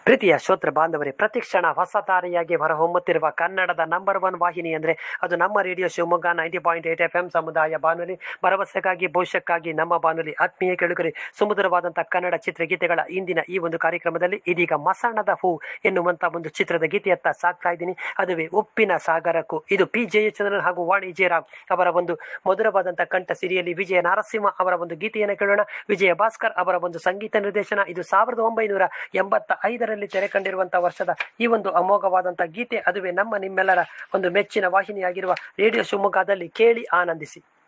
ಪ್ರೀತಿಯ ಶ್ರೋತೃ ಬಾಂಧವರೇ ಪ್ರತಿಕ್ಷಣ ಹೊಸ ತಾರೆಯಾಗಿ ಹೊರಹೊಮ್ಮುತ್ತಿರುವ ಕನ್ನಡದ ನಂಬರ್ ಒನ್ ವಾಹಿನಿ ಅಂದರೆ ಅದು ನಮ್ಮ radio Shivamogga ninety point eight F M ಸಮುದಾಯ ಬಾನುಲಿ ಭರವಸೆಗಾಗಿ ಭವಿಷ್ಯಕ್ಕಾಗಿ ನಮ್ಮ ಬಾನುಲಿ ಆತ್ಮೀಯ ಕೆಳುಗರೆ ಸುಮಧುರವಾದಂಥ ಕನ್ನಡ ಚಿತ್ರಗೀತೆಗಳ ಇಂದಿನ ಈ ಒಂದು ಕಾರ್ಯಕ್ರಮದಲ್ಲಿ ಇದೀಗ ಮಸಾಣದ ಹೂ ಎನ್ನುವಂಥ ಒಂದು ಚಿತ್ರದ ಗೀತೆಯತ್ತ ಸಾಕ್ತಾ ಇದ್ದೀನಿ ಅದುವೇ ಉಪ್ಪಿನ ಸಾಗರಕ್ಕೂ ಇದು ಪಿ ಜಯಚಂದ್ರನ್ ಹಾಗೂ ವಾಣಿ ಜಯರಾಮ್ ಅವರ ಒಂದು ಮಧುರವಾದಂಥ ಕಂಠ ಸಿರಿಯಲ್ಲಿ ವಿಜಯ ನರಸಿಂಹ ಅವರ ಒಂದು ಗೀತೆಯನ್ನು ಕೇಳೋಣ ವಿಜಯ ಭಾಸ್ಕರ್ ಅವರ ಒಂದು ಸಂಗೀತ ನಿರ್ದೇಶನ ಇದು ಸಾವಿರದ ಒಂಬೈನೂರ ಎಂಬತ್ತ ಐದರಲ್ಲಿ ತೆರೆ ಕಂಡಿರುವಂತಹ ವರ್ಷದ ಈ ಒಂದು ಅಮೋಘವಾದಂಥ ಗೀತೆ ಅದುವೇ ನಮ್ಮ ನಿಮ್ಮೆಲ್ಲರ ಒಂದು ಮೆಚ್ಚಿನ ವಾಹಿನಿಯಾಗಿರುವ ರೇಡಿಯೋ ಶಿವಮೊಗ್ಗದಲ್ಲಿ ಕೇಳಿ ಆನಂದಿಸಿ